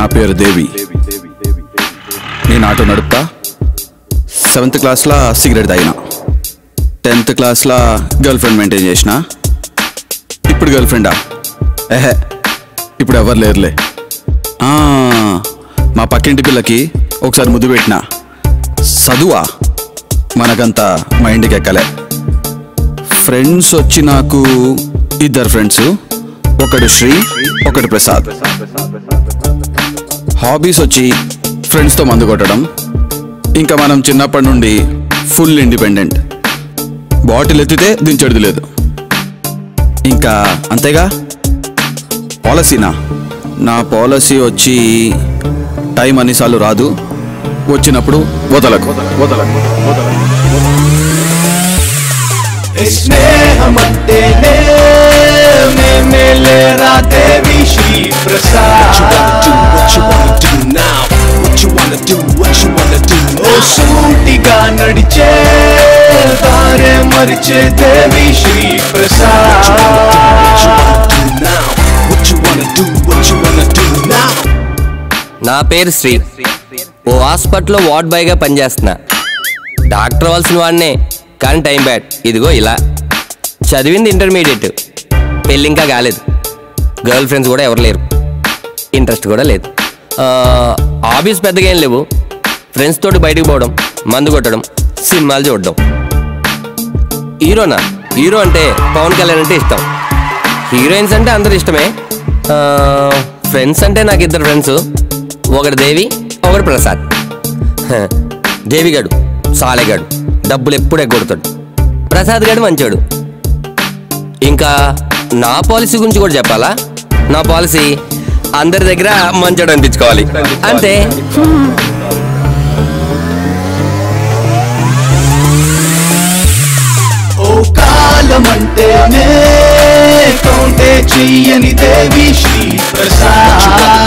నా పేరు దేవి నేను ఆటో నడుపుతా సెవెంత్ క్లాస్లో సిగరెట్ తాగిన టెన్త్ క్లాస్లో గర్ల్ ఫ్రెండ్ మెయింటైన్ చేసిన ఇప్పుడు గర్ల్ ఫ్రెండా ఎహే ఇప్పుడు ఎవరు లేరులే ఆ, మా పక్కింటి పిల్లకి ఒకసారి ముద్దు పెట్టిన చదువా మనకంత మైండ్కి ఎక్కలే ఫ్రెండ్స్ వచ్చి నాకు ఇద్దరు ఫ్రెండ్స్ ఒకడు శ్రీ ఒకడు ప్రసాద్ హాబీస్ వచ్చి ఫ్రెండ్స్తో మందు కొట్టడం ఇంకా మనం చిన్నప్పటి నుండి ఫుల్ ఇండిపెండెంట్ బాటిల్ ఎత్తితే దించేది లేదు ఇంకా అంతేగా పాలసీనా నా పాలసీ వచ్చి టైం అన్నిసార్లు రాదు వచ్చినప్పుడు వదలకు వదలకు స్నేహమంటేనే మేమేలేరా దేవి శ్రీ ప్రసాద్ ఓ సూటిగా నడిచే దారే మరిచే దేవి శ్రీ ప్రసాద్ నా పేరు శ్రీ ఓ హాస్పిటల్లో వార్డ్ బాయ్గా పనిచేస్తున్నా డాక్టర్ అవ్వాల్సిన వాడినే కానీ టైం బ్యాడ్ ఇదిగో ఇలా చదివింది ఇంటర్మీడియట్ పెళ్ళి ఇంకా కాలేదు గర్ల్ ఫ్రెండ్స్ కూడా ఎవరు లేరు ఇంట్రెస్ట్ కూడా లేదు హాబీస్ పెద్దగా ఏం లేవు ఫ్రెండ్స్ తోటి బయటకు పోవడం మందు కొట్టడం సినిమాలు చూడడం హీరోనా హీరో అంటే పవన్ కళ్యాణ్ అంటే ఇష్టం హీరోయిన్స్ అంటే అందరు ఇష్టమే ఫ్రెండ్స్ అంటే నాకు ఇద్దరు ఫ్రెండ్స్ ఒకడు దేవి ఒకడు ప్రసాద్ హ, దేవిగాడు సాలెగాడు డబ్బులు ఎప్పుడు ఎగ్గొడతాడు ప్రసాద్ గాడు మంచోడు ఇంకా నా పాలసీ గురించి కూడా చెప్పాలా నా పాలసీ అందరి దగ్గర మంచోడు అనిపించుకోవాలి అంతే ఓ కాలమంటేనే కౌంటే చెయ్యని దేవి శ్రీ ప్రసాద్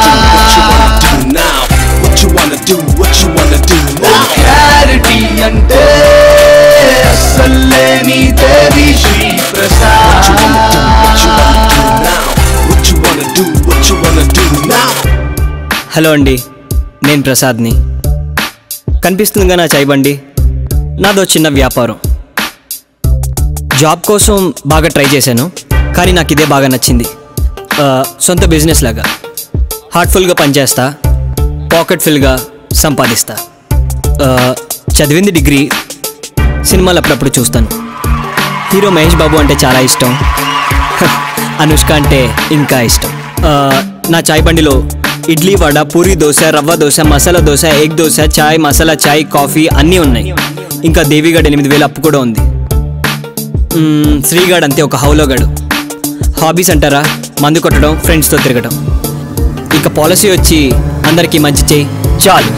ఓ క్లారిటీ అంటే అస్సలేని దేవి శ్రీ ప్రసాద్ హలో అండి నేను ప్రసాద్ని కనిపిస్తుందిగా నా చాయ్ బండి నాదో చిన్న వ్యాపారం జాబ్ కోసం బాగా ట్రై చేశాను కానీ నాకు ఇదే బాగా నచ్చింది ఆ, సొంత బిజినెస్ లాగా హార్ట్ఫుల్గా పనిచేస్తా పాకెట్ ఫుల్గా సంపాదిస్తా ఆ, చదివింది డిగ్రీ సినిమాలు అప్పుడప్పుడు చూస్తాను హీరో మహేష్ బాబు అంటే చాలా ఇష్టం హ, అనుష్క అంటే ఇంకా ఇష్టం ఆ, నా చాయ్ బండిలో ఇడ్లీ వడ పూరి దోశ రవ్వ దోశ మసాలా దోశ ఎగ్ దోశ చాయ్ మసాలా చాయ్ కాఫీ అన్నీ ఉన్నాయి ఇంకా దేవిగాడు ఎనిమిది వేలు అప్పు కూడా ఉంది మ్మ్, శ్రీగాడ్ అంతే ఒక హౌలోగాడు హాబీస్ అంటారా మందు కొట్టడం ఫ్రెండ్స్తో తిరగడం ఇక పాలసీ వచ్చి అందరికీ మంచి చేయి చాలు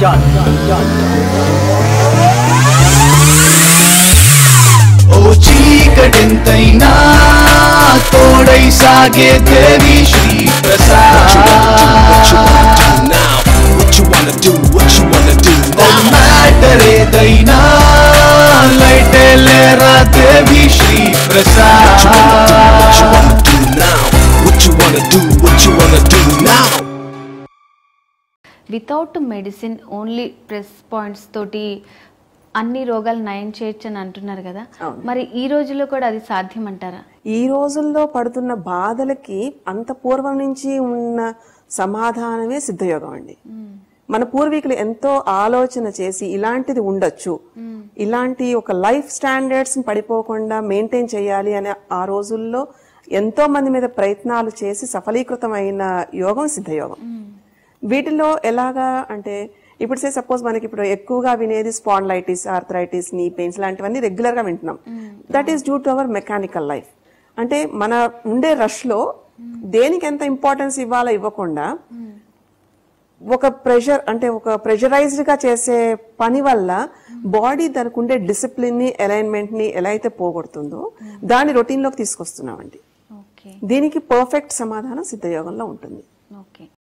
ఓ చీకటెంతైనా తోడై సాగే దేవి శ్రీ ప్రసాద్ ఓ మ్యాటర్ ఏదైనా లైటే లేరా Devi Sri Prasad without medicine only press points తోటి అన్ని రోగాలు నయం చేయొచ్చు అని అంటున్నారు కదా మరి ఈ రోజుల్లో కూడా అది సాధ్యం అంటారా ఈ రోజుల్లో పడుతున్న బాధలకి అంత పూర్వం నుంచి ఉన్న సమాధానమే సిద్ధయోగం అండి మన పూర్వీకులు ఎంతో ఆలోచన చేసి ఇలాంటిది ఉండొచ్చు ఇలాంటి ఒక లైఫ్ స్టాండర్డ్స్ పడిపోకుండా మెయింటైన్ చేయాలి అనే ఆ రోజుల్లో ఎంతో మంది మీద ప్రయత్నాలు చేసి సఫలీకృతమైన యోగం సిద్ధయోగం వీటిలో ఎలాగా అంటే ఇప్పుడు సే సపోజ్ మనకి ఇప్పుడు ఎక్కువగా వినేది స్పాండ్లైటిస్ ఆర్థరైటిస్ నీ పెయిన్స్ లాంటివన్నీ రెగ్యులర్ గా వింటున్నాం that is due to our mechanical life అంటే మన ఉండే రష్ లో దేనికి ఎంత ఇంపార్టెన్స్ ఇవ్వాలో ఇవ్వకుండా ఒక ప్రెషర్ అంటే ఒక ప్రెషరైజ్డ్ గా చేసే పని వల్ల బాడీ దానికి ఉండే డిసిప్లిన్ ని అలైన్మెంట్ ని ఎలా అయితే పోగొడుతుందో దాన్ని రొటీన్ లోకి తీసుకొస్తున్నామండి ఓకే దీనికి పర్ఫెక్ట్ సమాధానం సిద్ధయోగంలో ఉంటుంది ఓకే